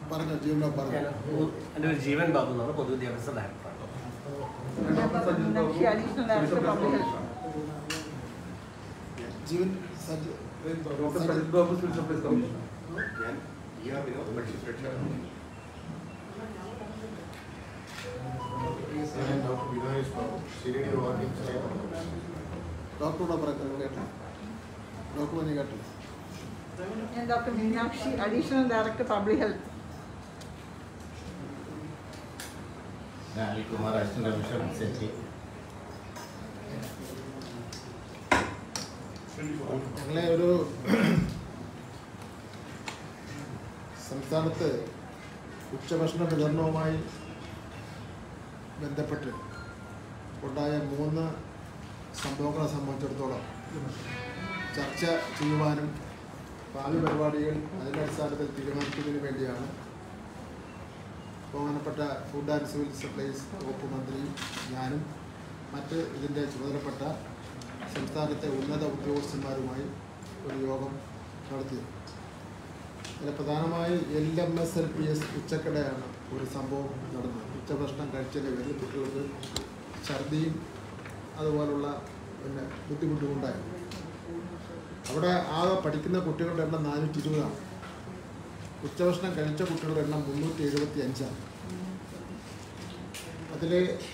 പറഞ്ഞോ ജീവനോ പറഞ്ഞു ഞാൻ പൊ- എൻ്റെ ഒരു ജീവൻ ബാബു എന്നാണ് പൊതുവിദ്യാഭ്യാസ ഡയറക്ടറാണ് Meenakshi additional director public health Jeevan Saji doctor Sajith Babu civil supplies commissioner ഞാൻ ഇ ആർ വിനോദ് ഭക്ഷ്യസുരക്ഷ ഞാൻ ഡോക്ടർ വിനോദ് ബാബു ശിരടി വാർഡിംഗ് ചെയർമാൻ ഡോക്ടറോട് പറഞ്ഞു കേട്ടോ ഡോക്ടർ പറഞ്ഞു കേട്ടോ ഞാൻ doctor Meenakshi additional director public health ഞാൻ അനിൽകുമാർ അസിസ്റ്റന്റ് കമ്മീഷണർ സെക്രട്ടറി ഞങ്ങളെ ഒരു സംസ്ഥാനത്ത് ഉച്ചഭക്ഷണ വിതരണവുമായി ബന്ധപ്പെട്ട് ഉണ്ടായ മൂന്ന് സംഭവങ്ങളെ സംബന്ധിച്ചിടത്തോളം ചർച്ച ചെയ്യുവാനും ഭാവി പരിപാടികൾ അതിൻ്റെ അടിസ്ഥാനത്തിൽ തീരുമാനിക്കുന്നതിന് വേണ്ടിയാണ് ബഹുമാനപ്പെട്ട ഫുഡ് ആൻഡ് സിവിൽ സപ്ലൈസ് വകുപ്പ് മന്ത്രിയും ഞാനും മറ്റ് ഇതിൻ്റെ ചുമതലപ്പെട്ട സംസ്ഥാനത്തെ ഉന്നത ഉദ്യോഗസ്ഥന്മാരുമായി ഒരു യോഗം നടത്തിയത് അതിൽ പ്രധാനമായി L M S L P S ഉച്ചക്കടയാണ് ഒരു സംഭവം നടന്നത് ഉച്ചഭക്ഷണം കഴിച്ചതിൻ്റെ പേരിൽ കുട്ടികൾക്ക് ഛർദിയും അതുപോലുള്ള പിന്നെ ബുദ്ധിമുട്ടും ഉണ്ടായി അവിടെ ആകെ പഠിക്കുന്ന കുട്ടികളുടെ എണ്ണം നാനൂറ്റി ഇരുപതാണ് ഉച്ചഭക്ഷണം കഴിച്ച കുട്ടികളുടെ എണ്ണം മുന്നൂറ്റി എഴുപത്തി അഞ്ചാണ് അതിൽ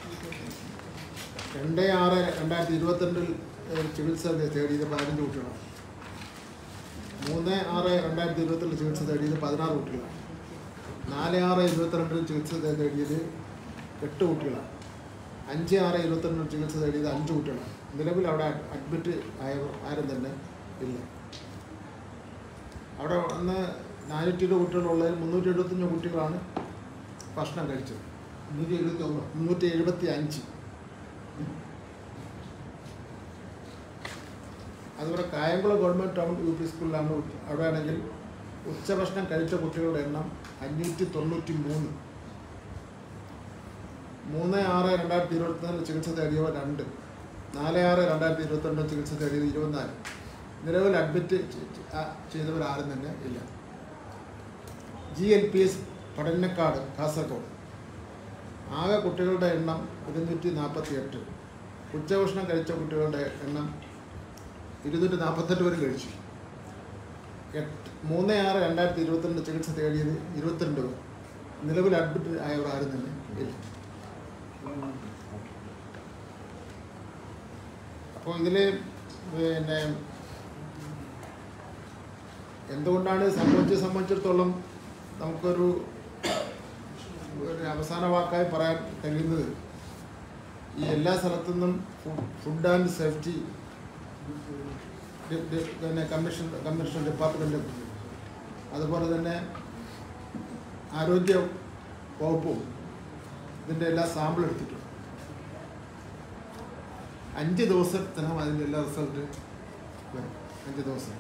രണ്ട് ആറ് രണ്ടായിരത്തി ഇരുപത്തിരണ്ടിൽ ഏഹ്, ചികിത്സ തേടിയത് പതിനഞ്ച് കുട്ടികളാണ് മൂന്ന് ആറ് രണ്ടായിരത്തി ഇരുപത്തിരണ്ടിൽ ചികിത്സ തേടിയത് പതിനാറ് കുട്ടികളാണ് നാല് ആറ് ഇരുപത്തിരണ്ടിൽ ചികിത്സ തേ- തേടിയത് എട്ട് കുട്ടികളാണ് അഞ്ച് ആറ് ഇരുപത്തിരണ്ടിൽ ചികിത്സ തേടിയത് അഞ്ച് കുട്ടികളാണ് നിലവിൽ അവിടെ അഡ്മിറ്റ് ആയവർ ആരും തന്നെ ഇല്ല അവിടെ അന്ന് നാനൂറ്റി ഇരുപത് കുട്ടികളുള്ളതിൽ മുന്നൂറ്റി എഴുപത്തഞ്ച് കുട്ടികളാണ് ഭക്ഷണം കഴിച്ചത് മുന്നൂറ്റി എഴുപത്തി ഒന്ന് മുന്നൂറ്റി എഴുപത്തി അഞ്ച് അതുപോലെ Kayamkulam government town U P സ്കൂളിലാണ് ഉച്ച- അവിടെ ആണെങ്കിൽ ഉച്ചഭക്ഷണം കഴിച്ച കുട്ടികളുടെ എണ്ണം അഞ്ഞൂറ്റി തൊണ്ണൂറ്റി മൂന്ന് മൂന്ന് ആറ് രണ്ടായിരത്തി ഇരുപത്തിനാലിൽ ചികിത്സ തേടിയവർ രണ്ട് നാല് ആറ് രണ്ടായിരത്തി ഇരുപത്തിരണ്ടിൽ ചികിത്സ തേടിയത് ഇരുപത്തിനാല് നിലവിൽ അഡ്മിറ്റ് ചെ- ചെ- ആ ചെയ്തവർ ആരും തന്നെ ഇല്ല ജി എൽ പി എസ് പഠനക്കാട് കാസർഗോഡ് ആകെ കുട്ടികളുടെ എണ്ണം ഇരുന്നൂറ്റി നാൽപ്പത്തി എട്ട് ഉച്ചഭക്ഷണം കഴിച്ച കുട്ടികളുടെ എണ്ണം ഇരുന്നൂറ്റി നാൽപ്പത്തെട്ട് പേര് കഴിച്ചു എട്ട് മൂന്ന് ആറ് രണ്ടായിരത്തി ഇരുപത്തിരണ്ട് ചികിത്സ തേടിയത് ഇരുപത്തിരണ്ട് പേർ നിലവിൽ അഡ്മിറ്റ് ആയവർ ആരും തന്നെ ഇല്ല അപ്പോൾ ഇതിൽ പിന്നെ എന്തുകൊണ്ടാണ് ഇത് സംഭവിച്ചത് സംബന്ധിച്ചിടത്തോളം നമുക്കൊരു ഒരു അവസാന വാക്കായി പറയാൻ കഴിയുന്നത് ഈ എല്ലാ സ്ഥലത്തു നിന്നും ഫുഡ് ആൻഡ് സേഫ്റ്റി ഡി- ഡി- പിന്നെ കമ്മീഷൻ കമ്മീഷൻ ഡിപ്പാർട്ട്മെൻറ്റും അതുപോലെ തന്നെ ആരോഗ്യ വകുപ്പും ഇതിൻ്റെ എല്ലാ സാമ്പിൾ എടുത്തിട്ടുണ്ട് അഞ്ച് ദിവസത്തിനകം അതിൻ്റെ എല്ലാ റിസൾട്ട് വരും അഞ്ച് ദിവസം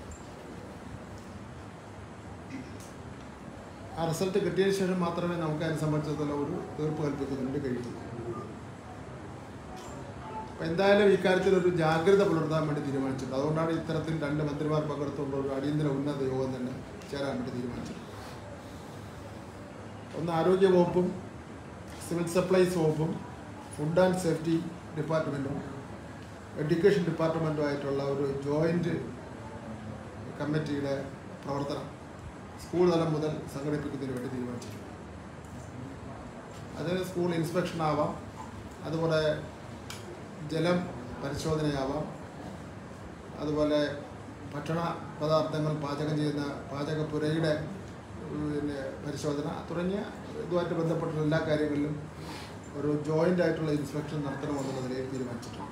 ആ റിസൾട്ട് കിട്ടിയതിന് ശേഷം മാത്രമേ നമുക്ക് അതിനെ സംബന്ധിച്ചിടത്തോളം ഒരു തീർപ്പ് കൽപ്പിക്കുന്നതിന് കഴിയൂ അപ്പം എന്തായാലും ഇക്കാര്യത്തിൽ ഒരു ജാഗ്രത പുലർത്താൻ വേണ്ടി തീരുമാനിച്ചിട്ടുണ്ട് അതുകൊണ്ടാണ് ഇത്തരത്തിൽ രണ്ട് മന്ത്രിമാർ പങ്കെടുത്തുകൊണ്ട് ഒരു അടിയന്തര ഉന്നത യോഗം തന്നെ ചേരാൻ വേണ്ടി തീരുമാനിച്ചത് ഒന്ന് ആരോഗ്യ വകുപ്പും സിവിൽ സപ്ലൈസ് വകുപ്പും ഫുഡ് ആൻഡ് സേഫ്റ്റി ഡിപ്പാർട്ട്മെൻറ്റും എഡ്യൂക്കേഷൻ ഡിപ്പാർട്ട്മെൻറ്റുമായിട്ടുള്ള ഒരു ജോയിൻറ്റ് കമ്മിറ്റിയുടെ പ്രവർത്തനം സ്കൂൾ തലം മുതൽ സംഘടിപ്പിക്കുന്നതിന് വേണ്ടി തീരുമാനിച്ചിട്ടുണ്ട് അത് സ്കൂൾ ഇൻസ്പെക്ഷൻ ആവാം അതുപോലെ ജലം പരിശോധനയാവാം അതുപോലെ ഭക്ഷണ പദാർത്ഥങ്ങൾ പാചകം ചെയ്യുന്ന പാചകപ്പുരയുടെ പിന്നെ പരിശോധന തുടങ്ങിയ ഇതുമായിട്ട് ബന്ധപ്പെട്ട എല്ലാ കാര്യങ്ങളിലും ഒരു ജോയിൻ്റ് ആയിട്ടുള്ള ഇൻസ്പെക്ഷൻ നടത്തണമെന്നുള്ള നിലയിൽ തീരുമാനിച്ചിട്ടുണ്ട്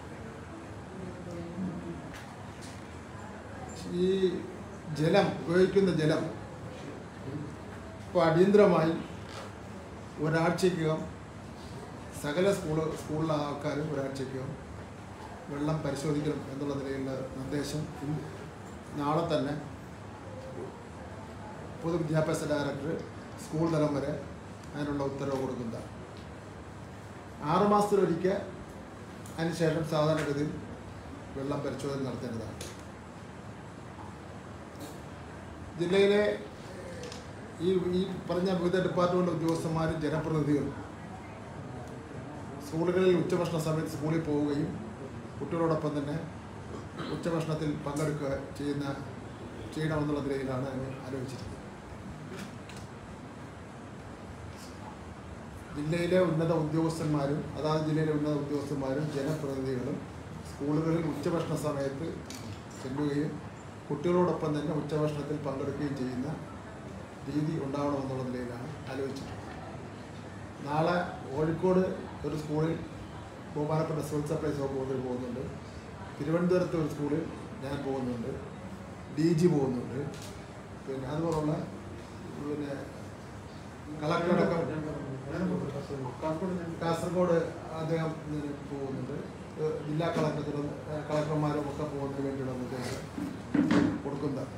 ഈ ജലം ഉപയോഗിക്കുന്ന ജലം ഇപ്പോൾ അടിയന്തരമായി ഒരാഴ്ചയ്ക്കകം സകല സ്കൂൾ സ്കൂളിലെ ആൾക്കാരും ഒരാഴ്ചയ്ക്കകം വെള്ളം പരിശോധിക്കണം എന്നുള്ള നിലയിലുള്ള നിർദ്ദേശം ഇന്ന് നാളെ തന്നെ പൊതുവിദ്യാഭ്യാസ ഡയറക്ടർ സ്കൂൾ തലം വരെ അതിനുള്ള ഉത്തരവ് കൊടുക്കുന്നതാണ് ആറുമാസത്തിലൊരിക്കൽ അതിനുശേഷം സാധാരണഗതിയിൽ വെള്ളം പരിശോധന നടത്തേണ്ടതാണ് ജില്ലയിലെ ഈ ഈ പറഞ്ഞ വിവിധ ഡിപ്പാർട്ട്മെൻറ്റ് ഉദ്യോഗസ്ഥന്മാരും ജനപ്രതിനിധികളും സ്കൂളുകളിൽ ഉച്ചഭക്ഷണ സമയത്ത് സ്കൂളിൽ പോവുകയും കുട്ടികളോടൊപ്പം തന്നെ ഉച്ചഭക്ഷണത്തിൽ പങ്കെടുക്കുക ചെയ്യുന്ന ചെയ്യണമെന്നുള്ള നിലയിലാണ് ഞാൻ ആലോചിച്ചിരിക്കുന്നത് ജില്ലയിലെ ഉന്നത ഉദ്യോഗസ്ഥന്മാരും അതാത് ജില്ലയിലെ ഉന്നത ഉദ്യോഗസ്ഥന്മാരും ജനപ്രതിനിധികളും സ്കൂളുകളിൽ ഉച്ചഭക്ഷണ സമയത്ത് ചെല്ലുകയും കുട്ടികളോടൊപ്പം തന്നെ ഉച്ചഭക്ഷണത്തിൽ പങ്കെടുക്കുകയും ചെയ്യുന്ന രീതി ഉണ്ടാവണമെന്നുള്ള നിലയിലാണ് ആലോചിച്ചിട്ടുള്ളത് നാളെ കോഴിക്കോട് ഒരു സ്കൂളിൽ ബഹുമാനപ്പെട്ട സിവിൽ സപ്ലൈസ് വകുപ്പ് പോകുന്നുണ്ട് തിരുവനന്തപുരത്ത് ഒരു സ്കൂളിൽ ഞാൻ പോകുന്നുണ്ട് ഡി ജി പോകുന്നുണ്ട് പിന്നെ അതുപോലുള്ള പിന്നെ കളക്ടറടക്കം കാസർഗോഡ് അദ്ദേഹം ഇതിന് പോകുന്നുണ്ട് ഏഹ് ജില്ലാ കളക്ടറും ഏഹ് കളക്ടർമാരും ഒക്കെ പോകുന്നതിന് വേണ്ടിയുള്ള നിർദ്ദേശം കൊടുക്കുന്നത്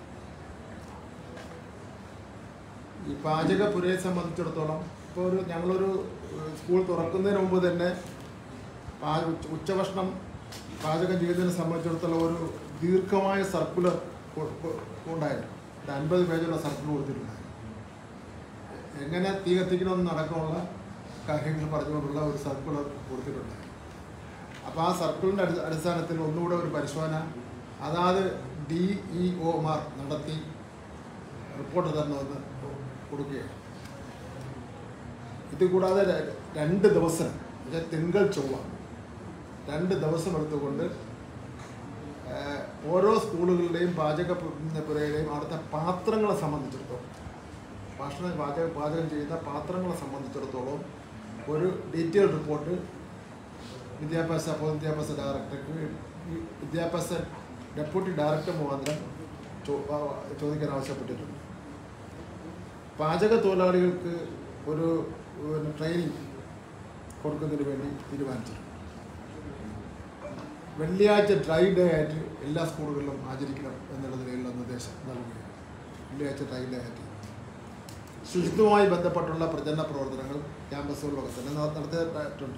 ഈ പാചകപ്പുരയെ സംബന്ധിച്ചിടത്തോളം ഇപ്പോൾ ഒരു ഞങ്ങളൊരു ഏഹ് സ്കൂൾ തുറക്കുന്നതിന് മുമ്പ് തന്നെ പാ ഉച്ച- ഉച്ചഭക്ഷണം പാചകം ചെയ്യുന്നതിനെ സംബന്ധിച്ചിടത്തോളം ഒരു ദീർഘമായ സർക്കുലർ ഉണ്ടായിരുന്നു ഒരു അൻപത് പേജുള്ള സർക്കുലർ കൊടുത്തിട്ടുണ്ടായിരുന്നു എങ്ങനെ തീ കത്തിക്കണമെന്ന് നടക്കമുള്ള കാര്യങ്ങൾ പറഞ്ഞുകൊണ്ടുള്ള ഒരു സർക്കുലർ കൊടുത്തിട്ടുണ്ട് അപ്പോൾ ആ സർക്കിളിൻ്റെ അടി അടിസ്ഥാനത്തിൽ ഒന്നുകൂടെ ഒരു പരിശോധന അതാത് ഡി ഇ ഒമാർ നടത്തി റിപ്പോർട്ട് തരണമെന്ന് കൊടുക്കുകയാണ് ഇത് കൂടാതെ ര- രണ്ട് ദിവസം എന്നുവെച്ചാൽ തിങ്കൾ ചൊവ്വ രണ്ട് ദിവസം എടുത്തുകൊണ്ട് ഏഹ്, ഓരോ സ്കൂളുകളുടെയും പാചക പു- പുരയുടെയും അവിടുത്തെ പാത്രങ്ങളെ സംബന്ധിച്ചിടത്തോളം ഭക്ഷണം പാചക പാചകം ചെയ്യുന്ന പാത്രങ്ങളെ സംബന്ധിച്ചിടത്തോളം ഒരു ഡീറ്റെയിൽ റിപ്പോർട്ട് വിദ്യാഭ്യാസ പൊതുവിദ്യാഭ്യാസ ഡയറക്ടർക്ക് ഈ വിദ്യാഭ്യാസ ഡെപ്യൂട്ടി ഡയറക്ടർ മുഖാന്തരം ചോ- ആ, ചോദിക്കാൻ ആവശ്യപ്പെട്ടിട്ടുണ്ട് പാചക തൊഴിലാളികൾക്ക് ഒരു പിന്നെ ട്രെയിനിങ് കൊടുക്കുന്നതിന് വേണ്ടി തീരുമാനിച്ചിട്ടുണ്ട് വെള്ളിയാഴ്ച ഡ്രൈ ഡേ ആയിട്ട് എല്ലാ സ്കൂളുകളിലും ആചരിക്കണം എന്നുള്ള നിലയിലുള്ള നിർദ്ദേശം നൽകുകയാണ് വെള്ളിയാഴ്ച ഡ്രൈ ഡേ ആയിട്ട് ശുചിത്വവുമായി ബന്ധപ്പെട്ടുള്ള പ്രചരണ പ്രവർത്തനങ്ങൾ ക്യാമ്പസുകളിലൊക്കെ തന്നെ നട- നടത്തിയിട്ടുണ്ട്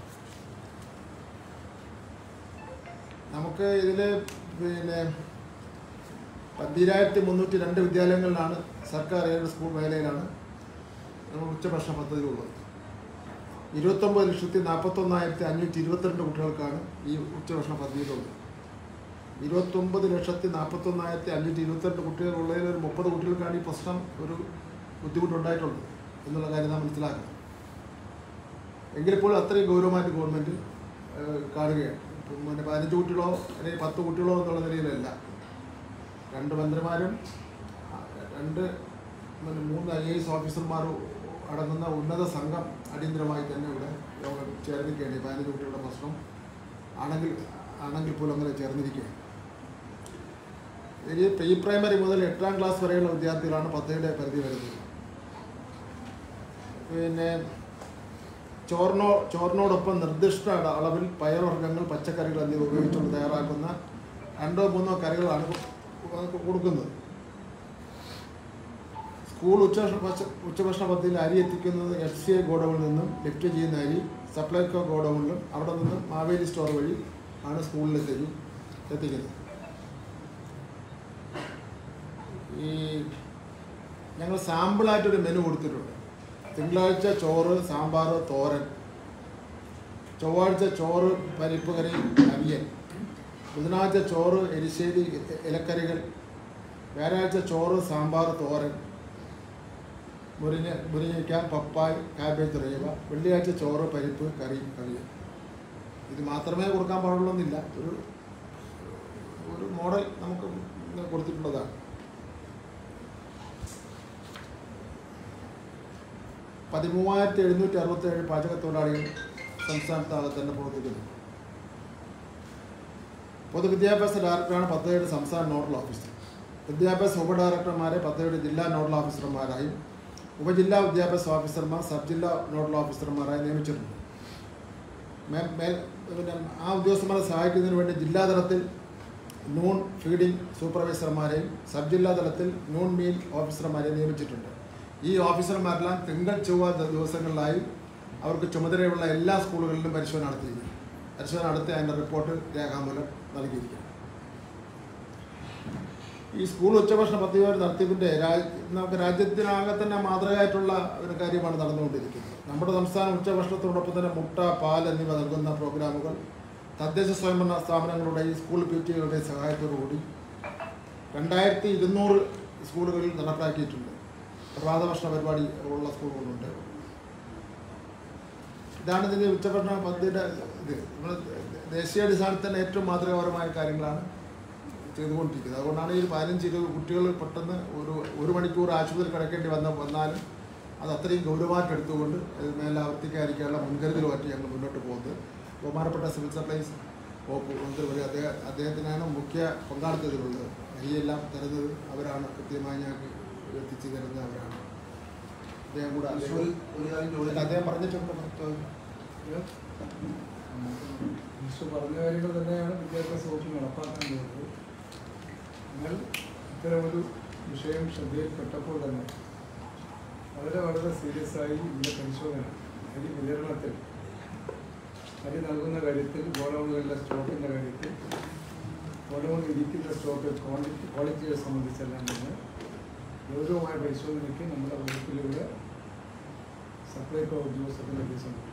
നമുക്ക് ഇതിൽ പിന്നെ പന്തിരായിരത്തി മുന്നൂറ്റി രണ്ട് വിദ്യാലയങ്ങളിലാണ് സർക്കാർ എയ്ഡഡ് സ്കൂൾ മേഖലയിലാണ് നമ്മൾ ഉച്ചഭക്ഷണ പദ്ധതി ഉള്ളത് ഇരുപത്തൊമ്പത് ലക്ഷത്തി നാൽപ്പത്തൊന്നായിരത്തി അഞ്ഞൂറ്റി ഇരുപത്തിരണ്ട് കുട്ടികൾക്കാണ് ഈ ഉച്ചഭക്ഷണ പദ്ധതിയിലുള്ളത് ഇരുപത്തൊമ്പത് ലക്ഷത്തി നാൽപ്പത്തൊന്നായിരത്തി അഞ്ഞൂറ്റി ഇരുപത്തിരണ്ട് കുട്ടികളുള്ളതിൽ ഒരു മുപ്പത് കുട്ടികൾക്കാണ് ഈ പ്രശ്നം ഒരു ബുദ്ധിമുട്ടുണ്ടായിട്ടുള്ളത് എന്നുള്ള കാര്യം നാം മനസ്സിലാക്കണം എങ്കിൽ പോലും അത്രയും ഗൗരവമായിട്ട് ഗവൺമെൻറ് കാണുകയാണ് ഇപ്പം പിന്നെ പതിനഞ്ച് കുട്ടികളോ അല്ലെങ്കിൽ പത്ത് കുട്ടികളോ എന്നുള്ള നിലയിലല്ല രണ്ട് മന്ത്രിമാരും ആ, രണ്ട് പിന്നെ മൂന്ന് ഐ എ എസ് ഓഫീസർമാരും അടങ്ങുന്ന ഉന്നത സംഘം അടിയന്തരമായി തന്നെ ഇവിടെ യോഗം ചേർന്നിരിക്കുകയാണ് ഈ പതിനഞ്ച് കുട്ടികളുടെ പ്രശ്നം ആണെങ്കിൽ ആണെങ്കിൽ പോലും അങ്ങനെ ചേർന്നിരിക്കുകയാണ് ഇനി പ്രീ പ്രൈമറി മുതൽ എട്ടാം ക്ലാസ് വരെയുള്ള വിദ്യാർത്ഥികളാണ് പദ്ധതിയുടെ പരിധി വരുന്നത് പിന്നെ ചോറിനോ ചോറിനോടൊപ്പം നിർദ്ദിഷ്ട അള- അളവിൽ പയർവർഗ്ഗങ്ങൾ പച്ചക്കറികൾ എന്നിവ ഉപയോഗിച്ചുകൊണ്ട് തയ്യാറാക്കുന്ന രണ്ടോ മൂന്നോ കറികളാണ് കൊ- കൊടുക്കുന്നത് സ്കൂൾ ഉച്ചഭക്ഷണ പച്ച- ഉച്ചഭക്ഷണ പദ്ധതിയിൽ അരി എത്തിക്കുന്നത് എഫ് സി ഐ ഗോഡൗണിൽ നിന്നും ലിഫ്റ്റ് ചെയ്യുന്ന അരി സപ്ലൈകോ ഗോഡൗണിലും അവിടെ നിന്നും മാവേലി സ്റ്റോർ വഴി ആണ് സ്കൂളിലെത്തിക്കും എത്തിക്കുന്നത് ഈ ഞങ്ങൾ സാമ്പിളായിട്ടൊരു മെനു കൊടുത്തിട്ടുണ്ട് തിങ്കളാഴ്ച ചോറ് സാമ്പാർ തോരൻ ചൊവ്വാഴ്ച ചോറ് പരിപ്പ് കറി അവിയൽ ബുധനാഴ്ച ചോറ് എരിശ്ശേരി ഇ- ഇലക്കറികൾ വ്യാഴാഴ്ച ചോറ് സാമ്പാർ തോരൻ മുരിങ്ങ മുരിങ്ങയ്ക്ക പപ്പായ കാബേജ് റേവ വെള്ളിയാഴ്ച ചോറ് പരിപ്പ് കറി അവിയൽ ഇത് മാത്രമേ കൊടുക്കാൻ പാടുള്ളൂന്നില്ല ഒരു ഒരു മോഡൽ നമുക്ക് ഇന്ന് കൊടുത്തിട്ടുള്ളതാണ് പതിമൂവായിരത്തി എഴുന്നൂറ്റി അറുപത്തി ഏഴ് പാചക തൊഴിലാളികൾ സംസ്ഥാനത്താകെ തന്നെ പ്രവർത്തിക്കുന്നു പൊതുവിദ്യാഭ്യാസ ഡയറക്ടറാണ് പദ്ധതിയുടെ സംസ്ഥാന നോഡൽ ഓഫീസർ വിദ്യാഭ്യാസ ഉപ ഡയറക്ടർമാരെ പദ്ധതിയുടെ ജില്ലാ നോഡൽ ഓഫീസർമാരായും ഉപജില്ലാ വിദ്യാഭ്യാസ ഓഫീസർമാർ സബ് ജില്ലാ നോഡൽ ഓഫീസർമാരായി നിയമിച്ചിട്ടുണ്ട് മേ- മേ- പിന്നെ ആ ഉദ്യോഗസ്ഥന്മാരെ സഹായിക്കുന്നതിന് വേണ്ടി ജില്ലാതലത്തിൽ നൂൺ ഫീഡിംഗ് സൂപ്പർവൈസർമാരെയും സബ് ജില്ലാ തലത്തിൽ നൂൺ മീൽ ഓഫീസർമാരെയും നിയമിച്ചിട്ടുണ്ട് ഈ ഓഫീസർമാരെല്ലാം തിങ്കൾ ചൊവ്വ ദ- ദിവസങ്ങളിലായി അവർക്ക് ചുമതലയുള്ള എല്ലാ സ്കൂളുകളിലും പരിശോധന നടത്തിയിരിക്കും പരിശോധന നടത്തി അതിൻ്റെ റിപ്പോർട്ട് രേഖാമൂലം നൽകിയിരിക്കും ഈ സ്കൂൾ ഉച്ചഭക്ഷണ പദ്ധതി നടത്തിപ്പിൻ്റെ രാജ് നമുക്ക് രാജ്യത്തിനാകെ തന്നെ മാതൃകയായിട്ടുള്ള ഒരു കാര്യമാണ് നടന്നുകൊണ്ടിരിക്കുന്നത് നമ്മുടെ സംസ്ഥാന ഉച്ചഭക്ഷണത്തോടൊപ്പം തന്നെ മുട്ട പാൽ എന്നിവ നൽകുന്ന പ്രോഗ്രാമുകൾ തദ്ദേശ സ്വയംഭരണ സ്ഥാപനങ്ങളുടെ ഈ സ്കൂൾ പി ടികളുടെ സഹായത്തോടു കൂടി രണ്ടായിരത്തി ഇരുന്നൂറ് സ്കൂളുകളിൽ നടപ്പാക്കിയിട്ടുണ്ട് പ്രഭാത ഭക്ഷണ പരിപാടി ഉള്ള സ്കൂളുകളുണ്ട് ഇതാണ് ഇതിൻ്റെ ഉച്ചഭക്ഷണ പദ്ധതിയുടെ ഇത് നമ്മൾ ദേശീയാടിസ്ഥാനത്തിൽ തന്നെ ഏറ്റവും മാതൃകാപരമായ കാര്യങ്ങളാണ് ചെയ്തുകൊണ്ടിരിക്കുന്നത് അതുകൊണ്ടാണ് ഈ പതിനഞ്ച് ഇരുപത് കുട്ടികൾ പെട്ടെന്ന് ഒരു ഒരു മണിക്കൂർ ആശുപത്രി കിടക്കേണ്ടി വന്ന വന്നാലും അത് അത്രയും ഗൗരവമായിട്ട് എടുത്തുകൊണ്ട് ഇത് മേലെ ആവർത്തിക്കാതിരിക്കാനുള്ള മുൻകരുതലുമായിട്ട് ഞങ്ങൾ മുന്നോട്ട് പോകുന്നത് ബഹുമാനപ്പെട്ട സിവിൽ സപ്ലൈസ് വകുപ്പ് മന്ത്രി വഴി അദ്ദേഹം അദ്ദേഹത്തിനാണ് മുഖ്യ പങ്കാളിത്തത്തിലുള്ളത് അരിയെല്ലാം തരുന്നത് അവരാണ് കൃത്യമായി ഞങ്ങൾക്ക് എത്തിച്ചു തരുന്നത് അവരാണ് അദ്ദേഹം കൂടെ അദ്ദേഹം ഒരു കാര്യം അല്ല, ചോദിച്ചാൽ അദ്ദേഹം പറഞ്ഞിട്ടുണ്ട് പുറത്ത് മിസ്റ്റർ പറഞ്ഞ കാര്യങ്ങൾ തന്നെയാണ് വിദ്യാഭ്യാസ വകുപ്പ് നടപ്പാക്കാൻ പോകുന്നത് എന്നാൽ ഇത്തരമൊരു വിഷയം ശ്രദ്ധയിൽപ്പെട്ടപ്പോൾ തന്നെ വളരെ വളരെ സീരിയസ് ആയി ഇതിൻ്റെ പരിശോധന അരി വിതരണത്തിൽ അരി നൽകുന്ന കാര്യത്തിൽ ഗോഡൗണുകളിലെ സ്റ്റോക്കിൻ്റെ കാര്യത്തിൽ ഗോഡൗണിൽ ഇരിക്കുന്ന സ്റ്റോക്ക് ക്വാണ്ടിറ്റി ക്വാളിറ്റിയെ സംബന്ധിച്ചെല്ലാം തന്നെ ഗൗരവമായ പരിശോധനയ്ക്ക് നമ്മുടെ വകുപ്പിലൂടെ സപ്ലൈകോ ഉദ്യോഗസ്ഥരുടെ നിർദ്ദേശമുണ്ട്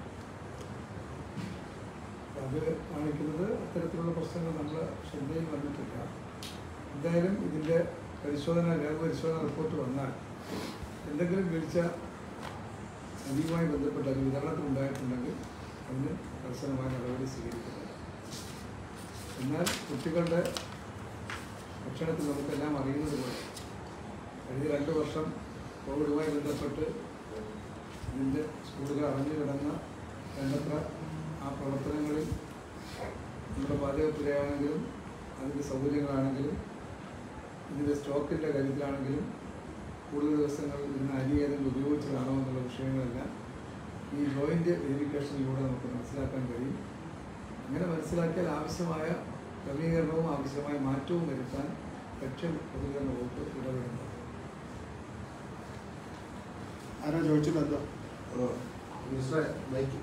അത് കാണിക്കുന്നത് അത്തരത്തിലുള്ള പ്രശ്നങ്ങൾ നമ്മുടെ ശ്രദ്ധയിൽ വന്നിട്ടില്ല എന്തായാലും ഇതിൻ്റെ പരിശോധന ലേഖപരിശോധന റിപ്പോർട്ട് വന്നാൽ എന്തെങ്കിലും വീഴ്ച അധികമായി ബന്ധപ്പെട്ട് അത് വിതരണത്തിൽ ഉണ്ടായിട്ടുണ്ടെങ്കിൽ അതിന് കർശനമായ നടപടി സ്വീകരിക്കുന്നത് എന്നാൽ കുട്ടികളുടെ ഭക്ഷണത്തിൽ നമുക്കെല്ലാം അറിയുന്നത് പോലെ കഴിഞ്ഞ രണ്ട് വർഷം കോവിഡുമായി ബന്ധപ്പെട്ട് ഇതിൻ്റെ സ്കൂളുകൾ അടഞ്ഞു കിടന്ന വേണ്ടത്ര ആ പ്രവർത്തനങ്ങളിൽ നമ്മുടെ പാചകപ്പുരയാണെങ്കിലും അതിൻ്റെ സൗകര്യങ്ങളാണെങ്കിലും ഇതിൻ്റെ സ്റ്റോക്കിൻ്റെ കാര്യത്തിലാണെങ്കിലും കൂടുതൽ ദിവസങ്ങൾ ഇതിന് അരി ഏതെങ്കിലും ഉപയോഗിച്ചതാണോ എന്നുള്ള വിഷയങ്ങളെല്ലാം ഈ ജോയിൻ്റ് വെരിഫിക്കേഷനിലൂടെ നമുക്ക് മനസ്സിലാക്കാൻ കഴിയും അങ്ങനെ മനസ്സിലാക്കിയാൽ ആവശ്യമായ ക്രമീകരണവും ആവശ്യമായ മാറ്റവും വരുത്താൻ ഭക്ഷ്യ പൊതുജന വകുപ്പ് ഇടപെടുന്നത് ആരോ ചോദിച്ചിട്ടുണ്ടോ മിസ്റ്ററെ മൈക്ക്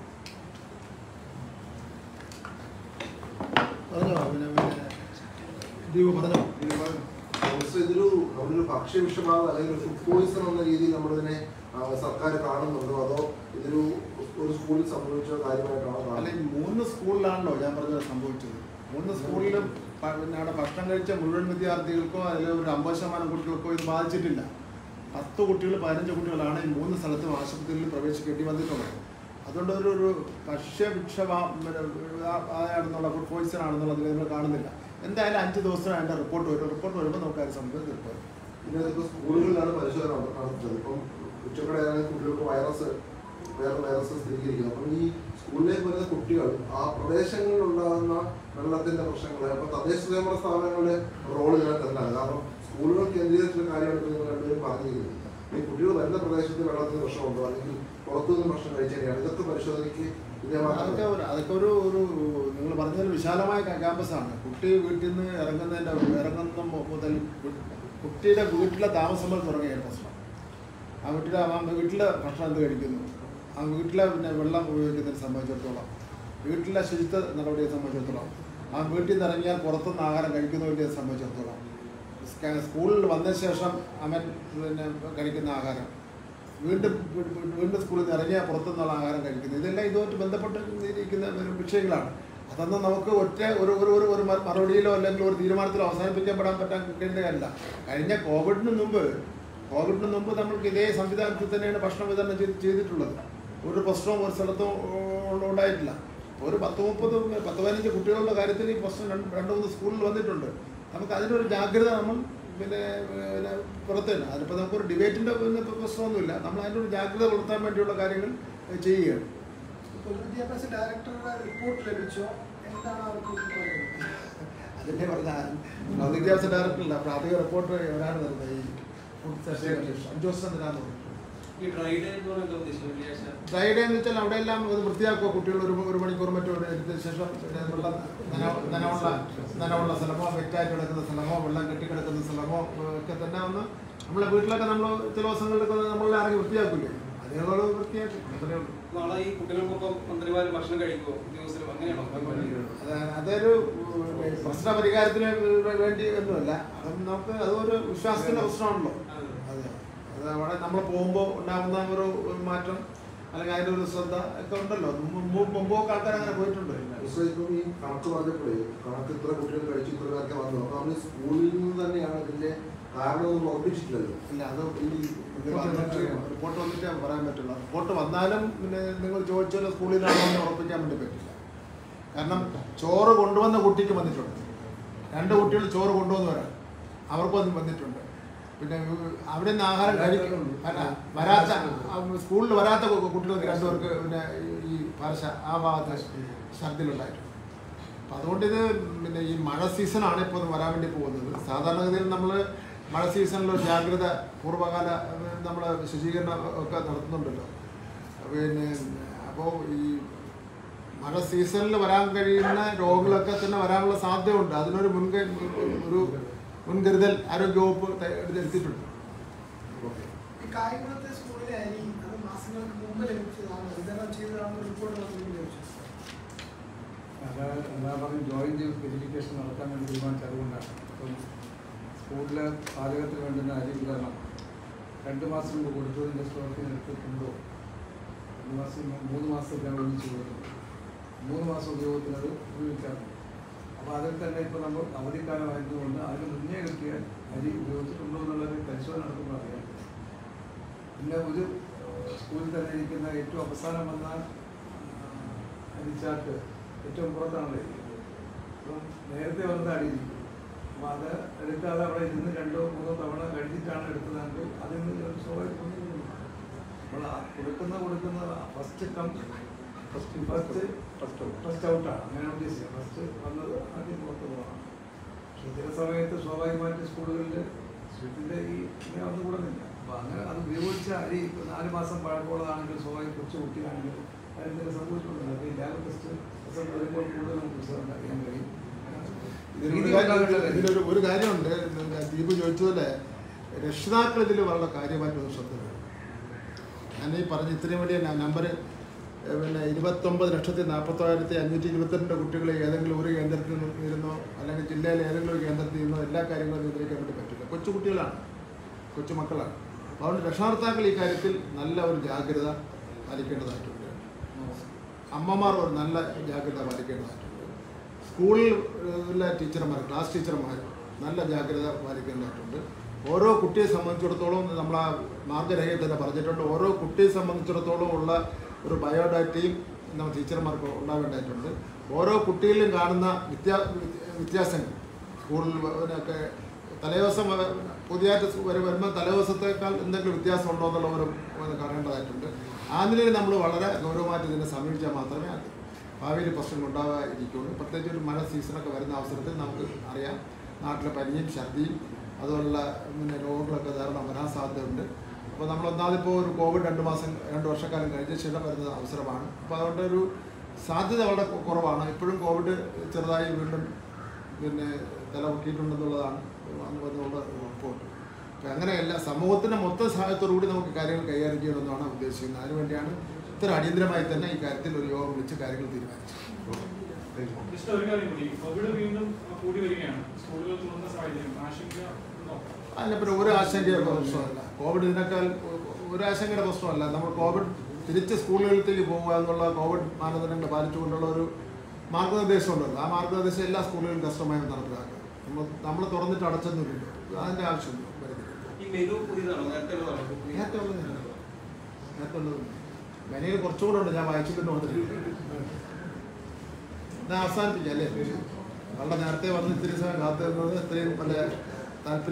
പറഞ്ഞോ പിന്നെ പിന്നെ ദീപു പറഞ്ഞോ മിസ്റ്റർ ഇതൊരു നമ്മളൊരു ഭക്ഷ്യ വിഷബാധ അല്ലെങ്കിൽ ഒരു ഫുഡ് പോയിസൺ എന്ന രീതിയിൽ നമ്മളിതിനെ ആ, സർക്കാർ കാണുന്നുണ്ടോ അതോ ഇതൊരു ഒരു സ്കൂളിൽ സംഭവിച്ച കാര്യമായിട്ടാണോ അല്ല കാണുന്നത് ഈ മൂന്ന് സ്കൂളിലാണല്ലോ ഞാൻ പറഞ്ഞത് സംഭവിച്ചത് മൂന്ന് സ്കൂളിലും പ- പിന്നെ അവിടെ ഭക്ഷണം കഴിച്ച മുഴുവൻ വിദ്യാർത്ഥികൾക്കോ അതിൽ ഒരു അമ്പത് ശതമാനം കുട്ടികൾക്കോ ഇത് ബാധിച്ചിട്ടില്ല പത്ത് കുട്ടികൾ പതിനഞ്ച് കുട്ടികളാണ് ഈ മൂന്ന് സ്ഥലത്തും ആശുപത്രിയിൽ പ്രവേശിക്കേണ്ടി വന്നിട്ടുള്ളത് അതുകൊണ്ട് ഒരു ഒരു ഭക്ഷ്യഭിക്ഷമാണെന്നുള്ള ഫുഡ് പോയിസൺ ആണെന്നുള്ളത് നിങ്ങൾ കാണുന്നില്ല എന്തായാലും അഞ്ച് ദിവസം അതിൻ്റെ റിപ്പോർട്ട് വരും റിപ്പോർട്ട് വരുമ്പോൾ നമുക്ക് അത് സംഭവം തീർക്കും പിന്നെ ഇപ്പോൾ സ്കൂളുകളിലാണ് പരിശോധന നട- നടത്തുന്നത് ഇപ്പം ഉച്ചക്കടയാണെങ്കിൽ കുട്ടികൾക്ക് വൈറസ് വേറെ വൈറസ് സ്ഥിരീകരിക്കുന്നു അപ്പം ഈ സ്കൂളിലേക്ക് വരുന്ന കുട്ടികൾ ആ പ്രദേശങ്ങളിൽ ഉണ്ടാകുന്ന വെള്ളത്തിന്റെ പ്രശ്നങ്ങൾ അപ്പൊ തദ്ദേശ സ്വയംഭരണ സ്ഥാപനങ്ങളുടെ റോൾ ഇതിനകത്ത് എന്താണ് കാരണം സ്കൂളുകൾ കേന്ദ്രീകരിച്ചുള്ള കാര്യമാണ് ഇപ്പോൾ നിങ്ങൾ രണ്ടുപേരും പറഞ്ഞിരിക്കുന്നത് ഈ കുട്ടികൾ വരുന്ന പ്രദേശത്ത് വെള്ളത്തിന് പ്രശ്നമുണ്ടോ അല്ലെങ്കിൽ പുറത്തുനിന്ന് ഭക്ഷണം കഴിച്ചതിനെയാണ് ഇതൊക്കെ പരിശോധനയ്ക്ക് അതൊക്കെ വിധേയമാക്കുന്നത് ഒരു അതൊക്കെ ഒരു ഒരു നിങ്ങൾ പറഞ്ഞതിൽ വിശാലമായ ക്യാ- ക്യാമ്പസാണ് കുട്ടി വീട്ടിൽ നിന്ന് ഇറങ്ങുന്നതിൻ്റെ ഇറങ്ങുന്ന മു- മുതൽ വി- കുട്ടിയുടെ വീട്ടിലെ താമസം മുതൽ തുടങ്ങിയ പ്രശ്നം ആ വീട്ടിലെ ആ വീട്ടിലെ ഭക്ഷണം എന്ത് കഴിക്കുന്നു ആ വീട്ടിലെ പിന്നെ വെള്ളം ഉപയോഗിക്കുന്നതിനെ സംബന്ധിച്ചിടത്തോളം വീട്ടിലെ ശുചിത്വ നടപടിയെ സംബന്ധിച്ചിടത്തോളം ആ വീട്ടിൽ നിന്ന് ഇറങ്ങിയാൽ പുറത്തുനിന്ന് ആഹാരം കഴിക്കുന്നതിനെ സംബന്ധിച്ചിടത്തോളം സ്ക- സ്കൂളിൽ വന്ന ശേഷം അവൻ പിന്നെ കഴിക്കുന്ന ആഹാരം വീണ്ടും വീ- വീ- വീണ്ടും സ്കൂളിൽ നിന്ന് ഇറങ്ങിയാൽ പുറത്തുനിന്നുള്ള ആഹാരം കഴിക്കുന്നത് ഇതെല്ലാം ഇതുമായിട്ട് ബന്ധപ്പെട്ടിരിക്കുന്ന ഒരു വിഷയങ്ങളാണ് അതൊന്നും നമുക്ക് ഒറ്റ ഒരു ഒരു ഒരു ഒരു മ- മറുപടിയിലോ അല്ലെങ്കിൽ ഒരു തീരുമാനത്തിലോ അവസാനിപ്പിക്കപ്പെടാൻ പറ്റാൻ കഴിയുന്ന കാര്യമില്ല കഴിഞ്ഞ കോവിഡിന് മുമ്പ് കോവിഡിന് മുമ്പ് നമ്മൾക്ക് ഇതേ സംവിധാനത്തിൽ തന്നെയാണ് ഭക്ഷണം വിതരണം ചെയ്ത് ചെയ്തിട്ടുള്ളത് ഒരു പ്രശ്നവും ഒരു സ്ഥലത്തും ഉ- ഉണ്ടായിട്ടില്ല ഒരു പത്ത് മുപ്പത് പത്ത് പതിനഞ്ച് കുട്ടികളുടെ കാര്യത്തിൽ ഈ പ്രശ്നം രണ്ട് രണ്ട് മൂന്ന് സ്കൂളിൽ വന്നിട്ടുണ്ട് നമുക്ക് അതിനൊരു ജാഗ്രത നമ്മൾ പിന്നെ പിന്നെ പുറത്തുണ്ട് അതിനിപ്പോൾ നമുക്കൊരു ഡിബേറ്റിൻ്റെ പിന്നെ പ്രശ്നമൊന്നുമില്ല നമ്മൾ അതിൻ്റെ ഒരു ജാഗ്രത പുലർത്താൻ വേണ്ടിയുള്ള കാര്യങ്ങൾ ചെയ്യുകയാണ് പൊതുവിദ്യാഭ്യാസ ഡയറക്ടറുടെ റിപ്പോർട്ട് ലഭിച്ചോ എന്താണ് അവർക്ക് പറയുന്നത് അതിൻ്റെ പറഞ്ഞ വിദ്യാഭ്യാസ ഡയറക്ടറല്ല പ്രാഥമിക റിപ്പോർട്ട് ഒരാണ് തരുന്നത് ഈ ഫുഡ് സെഷൻ അഞ്ച് ദിവസം തരാമെന്ന് പറഞ്ഞു ഈ ഡ്രൈ ഡേ എന്ന് പറയുന്നത് ഉദ്ദേശിക്കുന്നത് വെള്ളിയാഴ്ച ഡ്രൈ ഡേ എന്ന് വെച്ചാൽ അവിടെ എല്ലാം അത് വൃത്തിയാക്കുക കുട്ടികൾ ഒരു ഒരു മണിക്കൂർ മറ്റോ ഇവിടെ എടുത്തതിന് ശേഷം പിന്നെ വെള്ളം നന- നനവുള്ള നനവുള്ള സ്ഥലമോ വെറ്റായിട്ട് കിടക്കുന്ന സ്ഥലമോ വെള്ളം കെട്ടിക്കിടക്കുന്ന സ്ഥലമോ ഏഹ്, ഒക്കെ തന്നെ ഒന്ന് നമ്മളെ വീട്ടിലൊക്കെ നമ്മൾ ചില ദിവസങ്ങളിലൊക്കെ നമ്മളെ ഇറങ്ങി വൃത്തിയാക്കില്ലേ അതേപോലെ വൃത്തിയാക്കും അത്രയേ ഉള്ളൂ നാളെ ഈ കുട്ടികൾക്കൊപ്പം മന്ത്രിമാർ ഭക്ഷണം കഴിക്കുമോ ഉദ്യോഗസ്ഥരും അങ്ങനെയാണോ അത് അതൊരു പ്രശ്ന പരിഹാരത്തിന് വേണ്ടി ഒന്നുമല്ല അത് നമുക്ക് അതൊരു വിശ്വാസത്തിന്റെ പ്രശ്നമാണല്ലോ അതെ അത് അവിടെ നമ്മൾ പോകുമ്പോൾ ഉണ്ടാകുന്ന ഒരു ഒരു മാറ്റം അല്ലെങ്കിൽ അതിൻ്റെ ഒരു ശ്രദ്ധ ഒക്കെ ഉണ്ടല്ലോ മുമ്പ് മുമ്പൊക്കെ ആൾക്കാർ അങ്ങനെ പോയിട്ടുണ്ട് പക്ഷേ ഇപ്പം ഈ കണക്ക് പറഞ്ഞപ്പോഴേ കണക്ക് ഇത്ര കുട്ടികൾ കഴിച്ചു ഇത്ര പേർക്ക് വന്നു അപ്പൊ നമ്മൾ സ്കൂളിൽ നിന്ന് തന്നെയാണ് ഇതിന്റെ കാരണമൊന്നും ഉറപ്പിച്ചിട്ടില്ലല്ലോ ഇല്ല അത് ഈ ഇത് വന്നിട്ട് റിപ്പോർട്ട് വന്നിട്ട് പറയാൻ പറ്റുള്ളൂ റിപ്പോർട്ട് വന്നാലും പിന്നെ നിങ്ങൾ ചോദിച്ചാൽ സ്കൂളിൽ നിന്നാണോ എന്ന് ഉറപ്പിക്കാൻ വേണ്ടി പറ്റില്ല കാരണം ചോറ് കൊണ്ടുവന്ന കുട്ടിക്ക് വന്നിട്ടുണ്ട് രണ്ട് കുട്ടികൾ ചോറ് കൊണ്ടുവന്നവരാണ് അവർക്കും വന്നിട്ടുണ്ട് പിന്നെ അവിടെ നിന്ന് ആഹാരം കഴിക്കും അല്ല വരാത്ത സ്കൂളിൽ വരാത്ത കു- കുട്ടികൾക്ക് രണ്ടുപേർക്ക് പിന്നെ ഈ- ഈ ഭാഷ ആ ഭാഗത്ത് ഛർദിലുണ്ടായിട്ടുണ്ട് അപ്പം അതുകൊണ്ട് ഇത് പിന്നെ ഈ മഴ സീസണാണ് ഇപ്പോൾ വരാൻ വേണ്ടി പോകുന്നത് സാധാരണഗതിയിൽ നമ്മൾ മഴ സീസണിൽ ഒരു ജാഗ്രത പൂർവ്വകാല നമ്മൾ ശുചീകരണം ഒക്കെ നടത്തുന്നുണ്ടല്ലോ പിന്നെ അപ്പോൾ ഈ മഴ സീസണിൽ വരാൻ കഴിയുന്ന രോഗങ്ങളൊക്കെ തന്നെ വരാനുള്ള സാധ്യതയുണ്ട് അതിനൊരു മുൻകൈ ഒരു മുൻകരുതൽ ആരോഗ്യവകുപ്പ് ത- എടുത്തിട്ടുണ്ട് ഈ കായംകുളത്തെ സ്കൂളിലെ അരി അത് മാസങ്ങൾക്ക് മുമ്പ് ലഭിച്ചതാണ് വിതരണം ചെയ്തതാണെന്ന് റിപ്പോർട്ട് വന്നിട്ട് ലഭിച്ചു അതായത് എന്താ പറയുക ജോയിന്റ് വെരിഫിക്കേഷൻ നടത്താൻ വേണ്ടി തീരുമാനിച്ചത് അതുകൊണ്ടാണ് അപ്പം സ്കൂളിലെ പാചകത്തിന് വേണ്ടുന്ന അരി വിതരണം രണ്ട് മാസം മുമ്പ് കൊടുത്തതിൻ്റെ സ്റ്റോക്കിന് എടുത്തിട്ടുണ്ടോ രണ്ട് മാസം മുമ്പ് മൂന്ന് മാസത്തേക്കാണ് ഒന്നിച്ച് കൊടുക്കുന്നത് മൂന്ന് മാസം ഉപയോഗത്തിന് അത് ഉപയോഗിക്കാറുണ്ട് അപ്പോൾ അതിൽ തന്നെ ഇപ്പോൾ നമ്മൾ അവധിക്കാലമായതുകൊണ്ട് അതിന് മുന്നേ കിട്ടിയ അരി ഉപയോഗിച്ചിട്ടുണ്ടോ എന്നുള്ളത് പരിശോധന നടത്തുമ്പോൾ അറിയാം പിന്നെ ഒരു സ്കൂളിൽ തന്നെ ഇരിക്കുന്ന ഏറ്റവും അവസാനം വന്ന അരിച്ചാട്ട് ഏറ്റവും പുറത്താണല്ലോ ഇരിക്കുന്നത് അപ്പം നേരത്തെ വന്ന അടിയിരിക്കും അപ്പോൾ അത് എടുക്കാതെ അവിടെ ഇരുന്ന് രണ്ടോ മൂന്നോ തവണ കഴിഞ്ഞിട്ടാണ് എടുത്തതെങ്കിൽ അതിൽ നിന്ന് ഒരു സ്വാഭാവികം നമ്മൾ ആ കൊടുക്കുന്ന കൊടുക്കുന്ന first come first first first first ഔട്ടാണ് അങ്ങനെയാണ് ഉദ്ദേശിച്ചത് ഫസ്റ്റ് വന്നത് ആദ്യം പുറത്ത് പോകണം പക്ഷേ ചില സമയത്ത് സ്വാഭാവികമായിട്ട് സ്കൂളുകളിൽ ഇതിൻ്റെ ഈ ഇങ്ങനെ ഒന്നും കൂടുന്നില്ല അപ്പോൾ അങ്ങനെ അത് ഉപയോഗിച്ച അരി ഇപ്പൊ നാല് മാസം പഴക്കമുള്ളതാണെങ്കിൽ സ്വാഭാവിക കൊച്ചു കുട്ടിയാണെങ്കിൽ അതിന് സംഭവിച്ചിട്ടുണ്ട് അപ്പോൾ ഈ ലാബ് ടെസ്റ്റ് റിസൾട്ട് വരുമ്പോൾ കൂടുതൽ നമുക്ക് റിസൾട്ട് അറിയാൻ കഴിയും ഇതിലൊരു രീതി കാര്യം- ഉണ്ടാകേണ്ടത് ഇതിലൊരു ഒരു കാര്യമുണ്ട് പിന്നെ ദീപ് ചോദിച്ചതുപോലെ രക്ഷിതാക്കൾ ഇതിൽ വളരെ കാര്യമായിട്ടൊന്ന് ശ്രദ്ധ വേണം ഞാൻ ഈ പറഞ്ഞ ഇത്രയും വലിയ നമ്പർ പിന്നെ ഇരുപത്തൊമ്പത് ലക്ഷത്തി നാൽപ്പത്തോയിരത്തി അഞ്ഞൂറ്റി ഇരുപത്തിരണ്ട് കുട്ടികളെ ഏതെങ്കിലും ഒരു കേന്ദ്രത്തിൽ നിന്ന് ഇരുന്നോ അല്ലെങ്കിൽ ജില്ലയിലെ ഏതെങ്കിലും ഒരു കേന്ദ്രത്തിൽ നിന്നോ എല്ലാ കാര്യങ്ങളും നിയന്ത്രിക്കാൻ വേണ്ടി പറ്റില്ല കൊച്ചു കുട്ടികളാണ് കൊച്ചു മക്കളാണ് അപ്പോൾ അതുകൊണ്ട് രക്ഷാകർത്താക്കൾ ഈ കാര്യത്തിൽ നല്ല ഒരു ജാഗ്രത പാലിക്കേണ്ടതായിട്ടുണ്ട് അമ്മമാർ ഒരു നല്ല ജാഗ്രത പാലിക്കേണ്ടതായിട്ടുണ്ട് സ്കൂളിലെ ടീച്ചർമാർ ക്ലാസ് ടീച്ചർമാർ നല്ല ജാഗ്രത പാലിക്കേണ്ടതായിട്ടുണ്ട് ഓരോ കുട്ടിയെ സംബന്ധിച്ചിടത്തോളം നമ്മൾ ആ മാർഗരേഖയിൽ തന്നെ പറഞ്ഞിട്ടുണ്ട് ഓരോ കുട്ടിയെ സംബന്ധിച്ചിടത്തോളം ഉള്ള ഒരു ബയോഡാറ്റയും നമ്മൾ ടീച്ചർമാർക്ക് ഉണ്ടാവേണ്ടതായിട്ടുണ്ട് ഓരോ കുട്ടിയിലും കാണുന്ന വ്യത്യാ വ്യത്യാസങ്ങൾ സ്കൂളിൽ ഒക്കെ തലേദിവസം പുതിയതായിട്ട് വരും വരുമ്പോൾ തലേദിവസത്തേക്കാൾ എന്തെങ്കിലും വ്യത്യാസം ഉണ്ടോ എന്നുള്ള ഒരു ഒരു കാണേണ്ടതായിട്ടുണ്ട് ആ നിലയിൽ നമ്മൾ വളരെ ഗൗരവമായിട്ട് ഇതിനെ സമീപിച്ചാൽ മാത്രമേ അത് ഭാവിയിൽ പ്രശ്നങ്ങൾ ഉണ്ടാകാതിരിക്കുകയുള്ളൂ പ്രത്യേകിച്ച് ഒരു മഴ സീസണൊക്കെ വരുന്ന അവസരത്തിൽ നമുക്ക് അറിയാം നാട്ടിലെ പനിയും ഛർദിയും അതുപോലുള്ള പിന്നെ രോഗങ്ങളൊക്കെ ധാരാളം വരാൻ സാധ്യതയുണ്ട് അപ്പോൾ നമ്മൾ ഒന്നാമതിപ്പോൾ ഒരു കോവിഡ് രണ്ട് മാസം രണ്ട് വർഷക്കാലം കഴിഞ്ഞ ശേഷം വരുന്ന അവസരമാണ് അപ്പോൾ അതുകൊണ്ട് ഒരു സാധ്യത വളരെ കു- കുറവാണ് ഇപ്പോഴും കോവിഡ് ചെറുതായി വീണ്ടും പിന്നെ തലപൊക്കിയിട്ടുണ്ടെന്നുള്ളതാണ് അന്ന് വന്നുള്ള റിപ്പോർട്ട് അപ്പം അങ്ങനെയല്ല സമൂഹത്തിൻ്റെ മൊത്തം സഹായത്തോടു കൂടി നമുക്ക് കാര്യങ്ങൾ കൈകാര്യം ചെയ്യണമെന്നാണ് ഉദ്ദേശിക്കുന്നത് അതിനുവേണ്ടിയാണ് ഇത്ര അടിയന്തരമായി തന്നെ ഈ കാര്യത്തിൽ ഒരു യോഗം വിളിച്ച് കാര്യങ്ങൾ തീരുമാനിച്ചത് ജസ്റ്റ് ഒരു കാര്യം കൂടി കോവിഡ് വീണ്ടും കൂടി വരികയാണ് സ്കൂളുകൾ തുറന്ന സാഹചര്യം ആശങ്ക ഉണ്ടോ അതിനെപ്പറ്റി ഒരു ആശങ്കയുടെ പ്രശ്നമല്ല കോവിഡ് ഇതിനേക്കാൾ ഒരു ആശങ്കയുടെ പ്രശ്നമല്ല നമ്മൾ കോവിഡ് തിരിച്ച് സ്കൂളുകളിലേക്ക് പോകുക എന്നുള്ള കോവിഡ് മാനദണ്ഡങ്ങൾ പാലിച്ചുകൊണ്ടുള്ള ഒരു മാർഗനിർദ്ദേശം ഉണ്ടല്ലോ ആ മാർഗനിർദ്ദേശം എല്ലാ സ്കൂളുകളിലും കഷ്ടമായി നടപ്പിലാക്കുക നമ്മൾ നമ്മൾ തുറന്നിട്ട് അടച്ചൊന്നുമില്ലല്ലോ അതിൻ്റെ ആവശ്യമൊന്നും വരുന്നില്ല ഈ മെനു പുതിയതാണോ നേരത്തെ ഉള്ളതാണോ നേരത്തെ ഉള്ളതില്ല നേരത്തെ ഉള്ളതില്ല മെനയിൽ കുറച്ചുകൂടെ ഉണ്ട് ഞാൻ വായിച്ചിട്ട് വന്നിട്ടില്ല ഞാൻ അവസാനിപ്പിക്കാം അല്ലേ വളരെ നേരത്തെ വന്ന് ഇത്തിരി സമയം കാത്തു നിന്നത് ഇത്രയും നല്ല താല്പര്യം